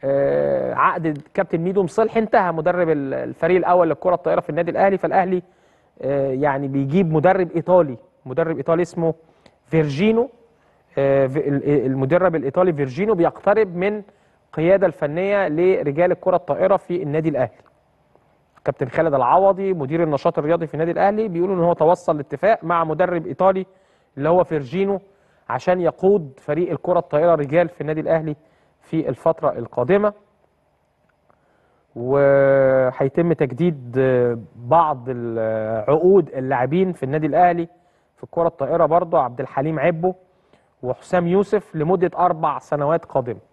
آه، عقد كابتن ميدو مصلح انتهى مدرب ال- الفريق الاول للكره الطائره في النادي الاهلي فالاهلي آه، يعني بيجيب مدرب ايطالي مدرب ايطالي اسمه فيرجينو آه، في- ال- المدرب الايطالي فيرجينو بيقترب من القياده الفنيه لرجال الكره الطائره في النادي الاهلي كابتن خالد العوضي مدير النشاط الرياضي في النادي الاهلي بيقولوا ان هو توصل لاتفاق مع مدرب ايطالي اللي هو فيرجينو عشان يقود فريق الكره الطائره رجال في النادي الاهلي في الفتره القادمه وهيتم تجديد آه، بعض ال- عقود اللاعبين في النادي الاهلي في الكره الطائره برضه عبد الحليم عبو وحسام يوسف لمده اربع سنوات قادمه